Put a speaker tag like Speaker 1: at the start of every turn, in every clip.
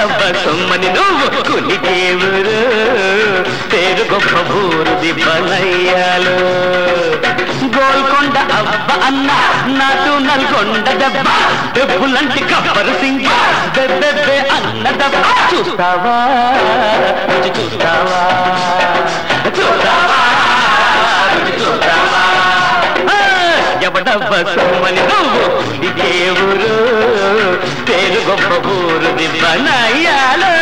Speaker 1: ఎవడబ్బ సొమ్మని నువ్వు కులిదేవురు పేరు గొప్ప ఊరు దిబ్బనయ్యాలు గోల్కొండ అవ్వ అన్న నాటు నల్గొండ దెబ్బ దెబ్బులంటి కబ్బరు సింగ బెబ్బెబ్బే అన్న దెబ్బ చూస్తావా రుచి చూస్తావా చూస్తావా రుచి చూస్తావా ఆ, ఎవడవ్వ సోమని నువ్వు పులి దేవురు పేరు గొప్ప ఊరు దిబ్బనయ్యాలు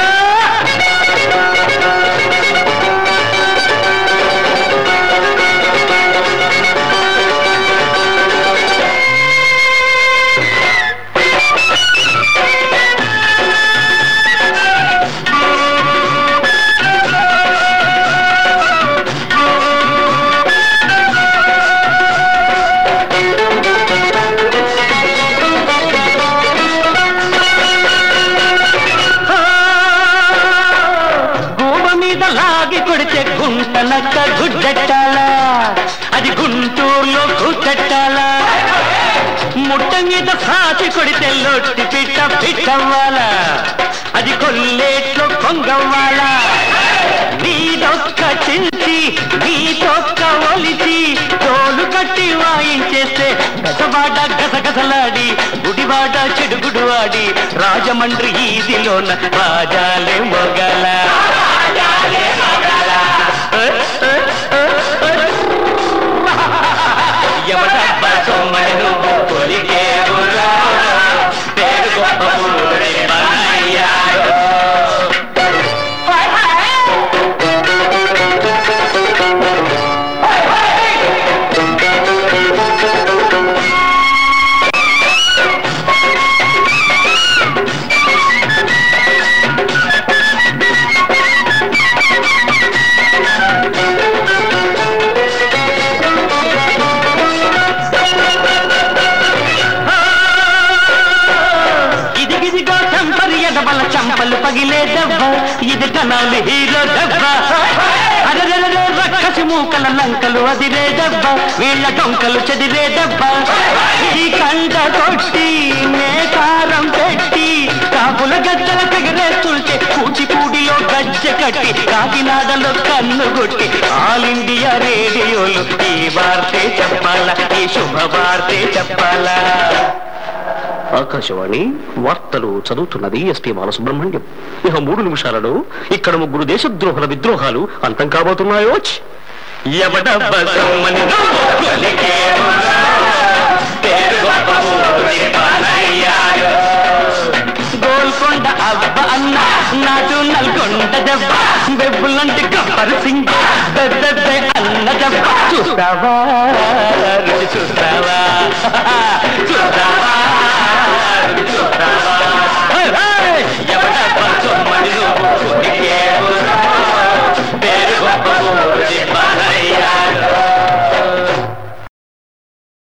Speaker 1: గోవ మీద లాగి కొడితే గుంటనక్క గుడ్డెట్టాలా అది గుంటూరులో కూతెట్టాలా ముట్ట మీద సాచి కొడితే లొట్టి పిట్ట పిట్టవ్వాలా అది కొల్లేట్లో కొంగవ్వాలా నీదొక్క చించి నీ తొక్క ఒలిచి తోలు కట్టి వాయించేస్తే గసబాట గసగసలాడి గుడివాడ చెడుగుడు ఆడి రాజమండ్రి ఈదిలోన రాజాలే మొగల ఎవడబ్బ సొమ్మని నువ్వు కొలికేవురా పేరు గొప్ప ఊరి మనయ్యారో. ఇదిగిదిగో చంపరి ఎడబల చంపలు పగిలే దెబ్బ ఇది కనాలి హీరో దెబ్బ అరగరరే రక్కసి మూకల లంకలు అదిరే దెబ్బ వీళ్ళ డొంకలు చెదిరే దెబ్బ ఈ కంట కొట్టి మేకారం పెట్టి కాపుల గజ్జల తెగరేస్తుంటే కూచిపూడిలో గజ్జ కట్టి కాకినాడలో కన్ను కొట్టి ఆల్ ఇండియా రేడియోలు ఈ వార్తే చెప్పాలా ఈ శుభవార్తే చెప్పాలా ఆకాశవాణి వార్తలు చదువుతున్నది ఎస్పీ బాలసుబ్రహ్మణ్యం ఇక మూడు నిమిషాలలో ఇక్కడ ముగ్గురు దేశద్రోహుల విద్రోహాలు అంతం కాబోతున్నాయో ఎవడబ్బ సొమ్మని నువ్వు కొలికేవురా? పేరు గొప్ప ఊరి మనయ్యారో. గోల్కొండ అవ్వ అన్న నాటు నల్గొండ దెబ్బ బెబ్బులంటి గబ్బరు సింగ బెబ్బెబ్బే అన్న దెబ్బ చూస్తావా రుచి చూస్తావా చూస్తావా